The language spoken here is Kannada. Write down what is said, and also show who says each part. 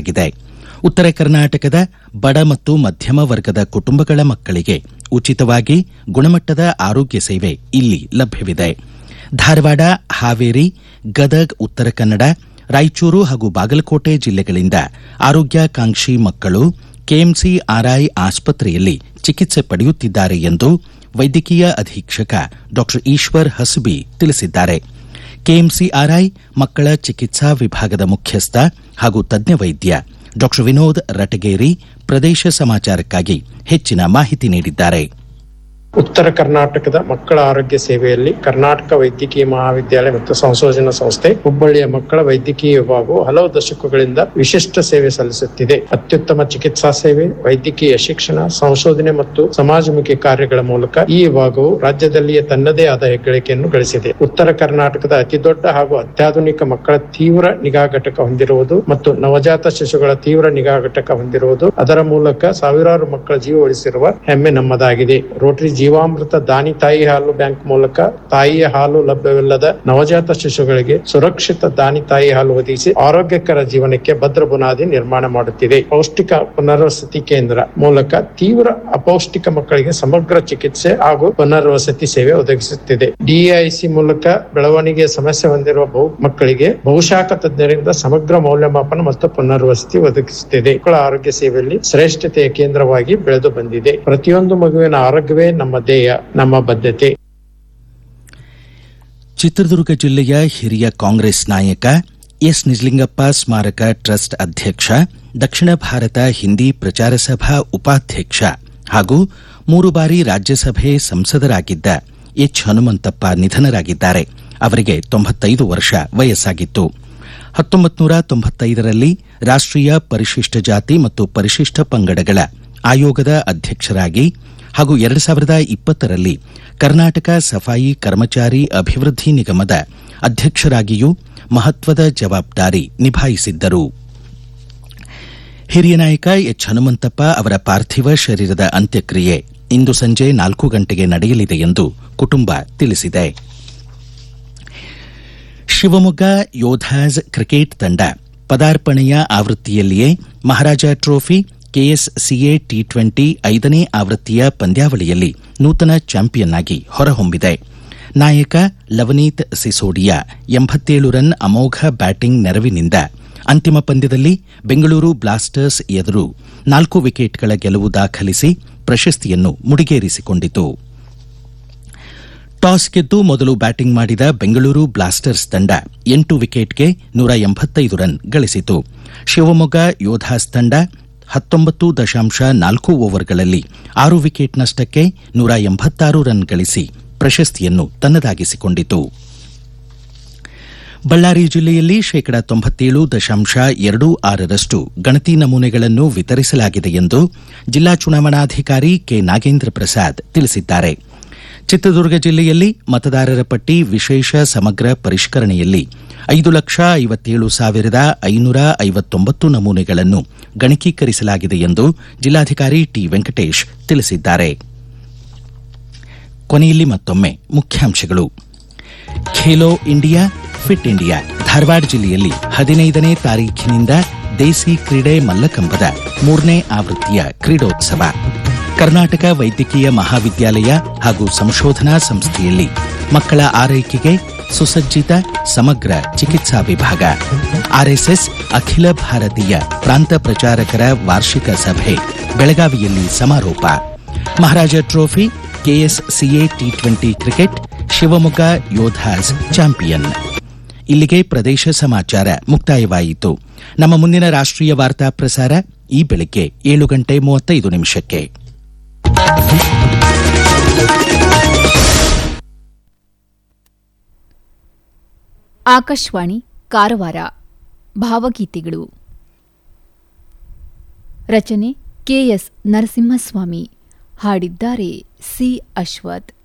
Speaker 1: ನೀಡಲಾಗಿದೆ ಉತ್ತರ ಕರ್ನಾಟಕದ ಬಡ ಮತ್ತು ಮಧ್ಯಮ ವರ್ಗದ ಕುಟುಂಬಗಳ ಮಕ್ಕಳಿಗೆ ಉಚಿತವಾಗಿ ಗುಣಮಟ್ಟದ ಆರೋಗ್ಯ ಸೇವೆ ಇಲ್ಲಿ ಲಭ್ಯವಿದೆ ಧಾರವಾಡ ಹಾವೇರಿ ಗದಗ್ ಉತ್ತರ ಕನ್ನಡ ರಾಯಚೂರು ಹಾಗೂ ಬಾಗಲಕೋಟೆ ಜಿಲ್ಲೆಗಳಿಂದ ಆರೋಗ್ಯಾಕಾಂಕ್ಷಿ ಮಕ್ಕಳು ಕೆಎಂಸಿ ಆರ್ಐ ಆಸ್ಪತ್ರೆಯಲ್ಲಿ ಚಿಕಿತ್ಸೆ ಪಡೆಯುತ್ತಿದ್ದಾರೆ ಎಂದು ವೈದ್ಯಕೀಯ ಅಧೀಕ್ಷಕ ಡಾ ಈಶ್ವರ್ ಹಸಬಿ ತಿಳಿಸಿದ್ದಾರೆ ಕೆಎಂಸಿಆರ್ಐ ಮಕ್ಕಳ ಚಿಕಿತ್ಸಾ ವಿಭಾಗದ ಮುಖ್ಯಸ್ಥ ಹಾಗೂ ತಜ್ಞ ವೈದ್ಯ ಡಾ ವಿನೋದ್ ರಟಗೇರಿ ಪ್ರದೇಶ ಸಮಾಚಾರಕ್ಕಾಗಿ ಹೆಚ್ಚಿನ ಮಾಹಿತಿ ನೀಡಿದ್ದಾರೆ
Speaker 2: ಉತ್ತರ ಕರ್ನಾಟಕದ ಮಕ್ಕಳ ಆರೋಗ್ಯ ಸೇವೆಯಲ್ಲಿ ಕರ್ನಾಟಕ ವೈದ್ಯಕೀಯ ಮಹಾವಿದ್ಯಾಲಯ ಮತ್ತು ಸಂಶೋಧನಾ ಸಂಸ್ಥೆ ಹುಬ್ಬಳ್ಳಿಯ ಮಕ್ಕಳ ವೈದ್ಯಕೀಯ ವಿಭಾಗವು ಹಲವು ದಶಕಗಳಿಂದ ವಿಶಿಷ್ಟ ಸೇವೆ ಸಲ್ಲಿಸುತ್ತಿದೆ ಅತ್ಯುತ್ತಮ ಚಿಕಿತ್ಸಾ ಸೇವೆ ವೈದ್ಯಕೀಯ ಶಿಕ್ಷಣ ಸಂಶೋಧನೆ ಮತ್ತು ಸಮಾಜಮುಖಿ ಕಾರ್ಯಗಳ ಮೂಲಕ ಈ ವಿಭಾಗವು ರಾಜ್ಯದಲ್ಲಿಯೇ ತನ್ನದೇ ಆದ ಹೆಗ್ಗಳಿಕೆಯನ್ನು ಗಳಿಸಿದೆ ಉತ್ತರ ಕರ್ನಾಟಕದ ಅತಿದೊಡ್ಡ ಹಾಗೂ ಅತ್ಯಾಧುನಿಕ ಮಕ್ಕಳ ತೀವ್ರ ನಿಗಾ ಘಟಕ ಹೊಂದಿರುವುದು ಮತ್ತು ನವಜಾತ ಶಿಶುಗಳ ತೀವ್ರ ನಿಗಾ ಘಟಕ ಹೊಂದಿರುವುದು ಅದರ ಮೂಲಕ ಸಾವಿರಾರು ಮಕ್ಕಳ ಜೀವ ಉಳಿಸಿರುವ ಹೆಮ್ಮೆ ನಮ್ಮದಾಗಿದೆ ರೋಟರಿ ಜೀವಾಮೃತ ದಾನಿ ತಾಯಿ ಹಾಲು ಬ್ಯಾಂಕ್ ಮೂಲಕ ತಾಯಿಯ ಹಾಲು ಲಭ್ಯವಿಲ್ಲದ ನವಜಾತ ಶಿಶುಗಳಿಗೆ ಸುರಕ್ಷಿತ ದಾನಿ ತಾಯಿ ಹಾಲು ಒದಗಿಸಿ ಆರೋಗ್ಯಕರ ಜೀವನಕ್ಕೆ ಭದ್ರ ಬುನಾದಿ ನಿರ್ಮಾಣ ಮಾಡುತ್ತಿದೆ ಪೌಷ್ಟಿಕ ಪುನರ್ವಸತಿ ಕೇಂದ್ರ ಮೂಲಕ ತೀವ್ರ ಅಪೌಷ್ಟಿಕ ಮಕ್ಕಳಿಗೆ ಸಮಗ್ರ ಚಿಕಿತ್ಸೆ ಹಾಗೂ ಪುನರ್ವಸತಿ ಸೇವೆ ಒದಗಿಸುತ್ತಿದೆ ಡಿಐಸಿ ಮೂಲಕ ಬೆಳವಣಿಗೆ ಸಮಸ್ಯೆ ಹೊಂದಿರುವ ಬಹು ಮಕ್ಕಳಿಗೆ ಬಹುಶಾಖ ತಜ್ಞರಿಂದ ಸಮಗ್ರ ಮೌಲ್ಯಮಾಪನ ಮತ್ತು ಪುನರ್ವಸತಿ ಒದಗಿಸುತ್ತಿದೆ ಮಕ್ಕಳ ಆರೋಗ್ಯ ಸೇವೆಯಲ್ಲಿ ಶ್ರೇಷ್ಠತೆಯ ಕೇಂದ್ರವಾಗಿ ಬೆಳೆದು ಬಂದಿದೆ ಪ್ರತಿಯೊಂದು ಮಗುವಿನ ಆರೋಗ್ಯವೇ ನಮ್ಮ ಧ್ಯೇಯ ನಮ್ಮ ಬದ್ಧತೆ
Speaker 1: ಚಿತ್ರದುರ್ಗ ಜಿಲ್ಲೆಯ ಹಿರಿಯ ಕಾಂಗ್ರೆಸ್ ನಾಯಕ ಎಸ್ ನಿಜಲಿಂಗಪ್ಪ ಸ್ಮಾರಕ ಟ್ರಸ್ಟ್ ಅಧ್ಯಕ್ಷ ದಕ್ಷಿಣ ಭಾರತ ಹಿಂದಿ ಪ್ರಚಾರ ಸಭಾ ಉಪಾಧ್ಯಕ್ಷ ಹಾಗೂ ಮೂರು ಬಾರಿ ರಾಜ್ಯಸಭೆ ಸಂಸದರಾಗಿದ್ದ ಎಚ್ ಹನುಮಂತಪ್ಪ ನಿಧನರಾಗಿದ್ದಾರೆ ಅವರಿಗೆ ತೊಂಬತ್ತೈದು ವರ್ಷ ವಯಸ್ಸಾಗಿತ್ತು ಹತ್ತೊಂಬತ್ತು ನೂರ ತೊಂಬತ್ತೈದರಲ್ಲಿ ರಾಷ್ಟೀಯ ಪರಿಶಿಷ್ಟ ಜಾತಿ ಮತ್ತು ಪರಿಶಿಷ್ಟ ಪಂಗಡಗಳ ಆಯೋಗದ ಅಧ್ಯಕ್ಷರಾಗಿ ಹಾಗೂ ಎರಡು ಸಾವಿರದ ಇಪ್ಪತ್ತರಲ್ಲಿ ಕರ್ನಾಟಕ ಸಫಾಯಿ ಕರ್ಮಚಾರಿ ಅಭಿವೃದ್ಧಿ ನಿಗಮದ ಅಧ್ಯಕ್ಷರಾಗಿಯೂ ಮಹತ್ವದ ಜವಾಬ್ದಾರಿ ನಿಭಾಯಿಸಿದ್ದರು ಹಿರಿಯ ನಾಯಕ ಎಚ್ ಹನುಮಂತಪ್ಪ ಅವರ ಪಾರ್ಥಿವ ಶರೀರದ ಅಂತ್ಯಕ್ರಿಯೆ ಇಂದು ಸಂಜೆ ನಾಲ್ಕು ಗಂಟೆಗೆ ನಡೆಯಲಿದೆ ಎಂದು ಕುಟುಂಬ ತಿಳಿಸಿದೆ ಶಿವಮೊಗ್ಗ ಯೋಧಾಸ್ ಕ್ರಿಕೆಟ್ ತಂಡ ಪದಾರ್ಪಣೆಯ ಆವೃತ್ತಿಯಲ್ಲಿಯೇ Maharaja trophy KSCA T twenty ಐದನೇ ಆವೃತ್ತಿಯ ಪಂದ್ಯಾವಳಿಯಲ್ಲಿ ನೂತನ ಚಾಂಪಿಯನ್ ಆಗಿ ಹೊರಹೊಮ್ಮಿದೆ ನಾಯಕ ಲವನೀತ್ ಸಿಸೋಡಿಯಾ ಎಂಬತ್ತೇಳು ರನ್ ಅಮೋಘ ಬ್ಯಾಟಿಂಗ್ ನೆರವಿನಿಂದ ಅಂತಿಮ ಪಂದ್ಯದಲ್ಲಿ ಬೆಂಗಳೂರು ಬ್ಲಾಸ್ಟರ್ಸ್ ಎದುರು ನಾಲ್ಕು ವಿಕೆಟ್ಗಳ ಗೆಲುವು ದಾಖಲಿಸಿ ಪ್ರಶಸ್ತಿಯನ್ನು ಮುಡಿಗೇರಿಸಿಕೊಂಡಿತು ಟಾಸ್ ಗೆದ್ದು ಮೊದಲು ಬ್ಯಾಟಿಂಗ್ ಮಾಡಿದ ಬೆಂಗಳೂರು ಬ್ಲಾಸ್ಟರ್ಸ್ ತಂಡ ಎಂಟು ವಿಕೆಟ್ಗೆ ನೂರ ಎಂಬತ್ತೈದು ರನ್ ಗಳಿಸಿತು ಶಿವಮೊಗ್ಗ ಯೋಧಾಸ್ ತಂಡ ಹತ್ತೊಂಬತ್ತು ದಶಾಂಶ ನಾಲ್ಕು ಓವರ್ಗಳಲ್ಲಿ ಆರು ವಿಕೆಟ್ ನಷ್ಟಕ್ಕೆ ನೂರ ಎಂಬತ್ತಾರು ರನ್ ಗಳಿಸಿ ಪ್ರಶಸ್ತಿಯನ್ನು ತನ್ನದಾಗಿಸಿಕೊಂಡಿತು ಬಳ್ಳಾರಿ ಜಿಲ್ಲೆಯಲ್ಲಿ ಶೇಕಡ ತೊಂಬತ್ತೇಳು ದಶಾಂಶ ಎರಡು ಆರರಷ್ಟು ಗಣತಿ ನಮೂನೆಗಳನ್ನು ವಿತರಿಸಲಾಗಿದೆ ಎಂದು ಜಿಲ್ಲಾ ಚುನಾವಣಾಧಿಕಾರಿ ಕೆ ನಾಗೇಂದ್ರ ಪ್ರಸಾದ್ ತಿಳಿಸಿದ್ದಾರೆ ಚಿತ್ರದುರ್ಗ ಜಿಲ್ಲೆಯಲ್ಲಿ ಮತದಾರರ ಪಟ್ಟಿ ವಿಶೇಷ ಸಮಗ್ರ ಪರಿಷ್ಕರಣೆಯಲ್ಲಿ ಐದು ಲಕ್ಷ ಐವತ್ತೇಳು ಸಾವಿರದ ಐನೂರ ಐವತ್ತೊಂಬತ್ತು ನಮೂನೆಗಳನ್ನು ಗಣಕೀಕರಿಸಲಾಗಿದೆ ಎಂದು ಜಿಲ್ಲಾಧಿಕಾರಿ ಟಿ ವೆಂಕಟೇಶ್ ತಿಳಿಸಿದ್ದಾರೆ ಕೊನೆಯಲ್ಲಿ ಮತ್ತೊಮ್ಮೆ ಮುಖ್ಯಾಂಶಗಳು Khelo India fit India Dharwad ಜಿಲ್ಲೆಯಲ್ಲಿ ಹದಿನೈದನೇ ತಾರೀಖಿನಿಂದ ದೇಸಿ ಕ್ರೀಡೆ ಮಲ್ಲಕಂಬದ ಮೂರನೇ ಆವೃತ್ತಿಯ ಕ್ರೀಡೋತ್ಸವ ಕರ್ನಾಟಕ ವೈದ್ಯಕೀಯ ಮಹಾವಿದ್ಯಾಲಯ ಹಾಗೂ ಸಂಶೋಧನಾ ಸಂಸ್ಥೆಯಲ್ಲಿ ಮಕ್ಕಳ ಆರೈಕೆಗೆ ಸುಸಜ್ಜಿತ ಸಮಗ್ರ ಚಿಕಿತ್ಸಾ ವಿಭಾಗ ಆರ್ಎಸ್ಎಸ್ ಅಖಿಲ ಭಾರತೀಯ ಪ್ರಾಂತ ಪ್ರಚಾರಕರ ವಾರ್ಷಿಕ ಸಭೆ ಬೆಳಗಾವಿಯಲ್ಲಿ ಸಮಾರೋಪ Maharaja trophy KSCA T twenty cricket Shivamogga Yodhas champion ಇಲ್ಲಿಗೆ ಪ್ರದೇಶ ಸಮಾಚಾರ ಮುಕ್ತಾಯವಾಯಿತು ನಮ್ಮ ಮುಂದಿನ ರಾಷ್ಟ್ರೀಯ ವಾರ್ತಾ ಪ್ರಸಾರ ಈ ಬೆಳಿಗ್ಗೆ ಏಳು ಗಂಟೆ ಮೂವತ್ತೈದು ನಿಮಿಷಕ್ಕೆ
Speaker 3: ಆಕಾಶವಾಣಿ ಕಾರವಾರ ಭಾವಗೀತೆಗಳು ರಚನೆ ಕೆಎಸ್ ನರಸಿಂಹಸ್ವಾಮಿ ಹಾಡಿದ್ದಾರೆ ಸಿ ಅಶ್ವಥ್